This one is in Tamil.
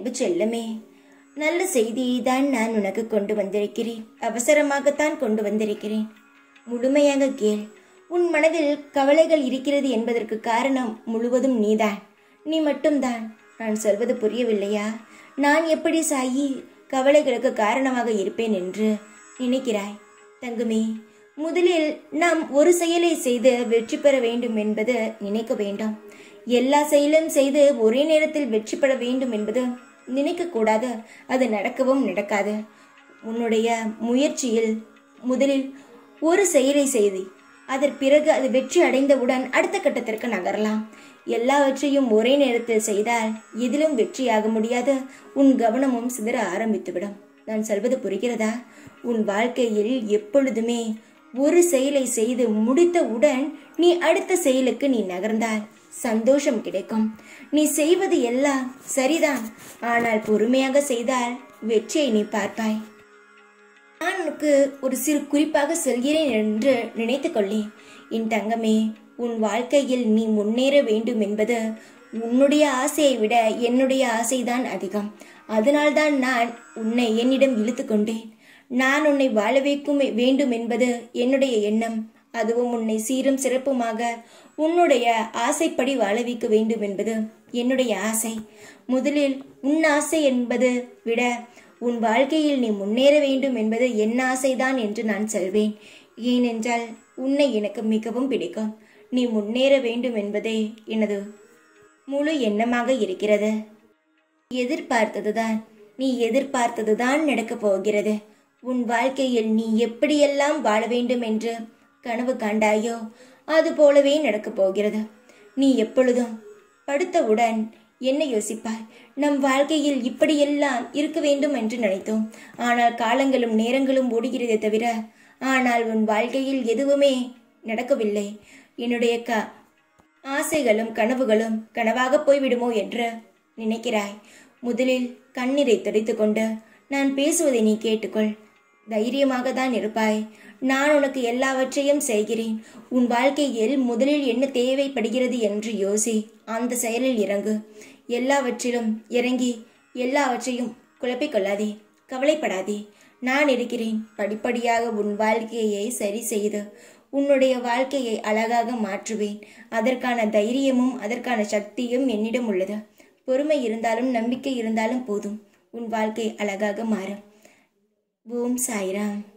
அன்பு செல்லமே நல்ல செய்தியை தான் நான் உனக்கு கொண்டு வந்திருக்கிறேன் அவசரமாகத்தான் கொண்டு வந்திருக்கிறேன் முழுமையாக கேள் உன் மனதில் கவலைகள் இருக்கிறது என்பதற்கு காரணம் முழுவதும் நீதான் நீ மட்டும்தான் நான் சொல்வது புரியவில்லையா நான் எப்படி சாயி கவலைகளுக்கு காரணமாக இருப்பேன் என்று நினைக்கிறாய் தங்குமே முதலில் நாம் ஒரு செயலை செய்து வெற்றி பெற வேண்டும் என்பது நினைக்க வேண்டாம் எல்லா செயலும் செய்து ஒரே நேரத்தில் வெற்றி பெற வேண்டும் என்பது நினைக்க கூடாது அது நடக்கவும் நடக்காது உன்னுடைய முயற்சியில் முதலில் ஒரு செயலை செய்து அதன் பிறகு அது வெற்றி அடைந்தவுடன் அடுத்த கட்டத்திற்கு நகரலாம் எல்லாவற்றையும் ஒரே நேரத்தில் செய்தால் எதிலும் வெற்றியாக முடியாது உன் கவனமும் சிதற ஆரம்பித்துவிடும் நான் சொல்வது புரிகிறதா உன் வாழ்க்கையில் எப்பொழுதுமே ஒரு செயலை செய்து முடித்தவுடன் நீ அடுத்த செயலுக்கு நீ நகர்ந்தால் சந்தோஷம் கிடைக்கும் நீ செய்வது எல்லாம் சரிதான் ஆனால் பொறுமையாக செய்தால் வெற்றியை நீ பார்ப்பாய் நான் உனக்கு ஒரு சிறு குறிப்பாக சொல்கிறேன் என்று நினைத்துக் கொள்ளேன் என் தங்கமே உன் வாழ்க்கையில் நீ முன்னேற வேண்டும் என்பது உன்னுடைய ஆசையை விட என்னுடைய ஆசைதான் அதிகம் அதனால்தான் நான் உன்னை என்னிடம் இழுத்து கொண்டேன் நான் உன்னை வாழ வைக்கும் வேண்டும் என்பது என்னுடைய எண்ணம் அதுவும் உன்னை சீரும் சிறப்புமாக உன்னுடைய ஆசைப்படி வாழ வைக்க வேண்டும் என்பது என்னுடைய ஆசை முதலில் உன் ஆசை என்பது விட உன் வாழ்க்கையில் நீ முன்னேற வேண்டும் என்பது என் ஆசைதான் என்று நான் சொல்வேன் ஏனென்றால் உன்னை எனக்கு மிகவும் பிடிக்கும் நீ முன்னேற வேண்டும் என்பதே எனது முழு எண்ணமாக இருக்கிறது எதிர்பார்த்ததுதான் நீ எதிர்பார்த்ததுதான் நடக்கப் போகிறது உன் வாழ்க்கையில் நீ எப்படியெல்லாம் வாழ வேண்டும் என்று கனவு காண்டாயோ அது போலவே நடக்கப் போகிறது நீ எப்பொழுதும் படுத்தவுடன் என்ன யோசிப்பாய் நம் வாழ்க்கையில் இப்படியெல்லாம் இருக்க வேண்டும் என்று நினைத்தோம் ஆனால் காலங்களும் நேரங்களும் ஓடுகிறதே தவிர ஆனால் உன் வாழ்க்கையில் எதுவுமே நடக்கவில்லை என்னுடைய க ஆசைகளும் கனவுகளும் கனவாக போய்விடுமோ என்று நினைக்கிறாய் முதலில் கண்ணீரை துடைத்துக்கொண்டு நான் பேசுவதை நீ கேட்டுக்கொள் தைரியமாக தான் இருப்பாய் நான் உனக்கு எல்லாவற்றையும் செய்கிறேன் உன் வாழ்க்கையில் முதலில் என்ன தேவைப்படுகிறது என்று யோசி அந்த செயலில் இறங்கு எல்லாவற்றிலும் இறங்கி எல்லாவற்றையும் குழப்பிக் கொள்ளாதே கவலைப்படாதே நான் இருக்கிறேன் படிப்படியாக உன் வாழ்க்கையை சரி செய்து உன்னுடைய வாழ்க்கையை அழகாக மாற்றுவேன் அதற்கான தைரியமும் அதற்கான சக்தியும் என்னிடம் உள்ளது பொறுமை இருந்தாலும் நம்பிக்கை இருந்தாலும் போதும் உன் வாழ்க்கை அழகாக மாறும் ஓம் சாய்ராம்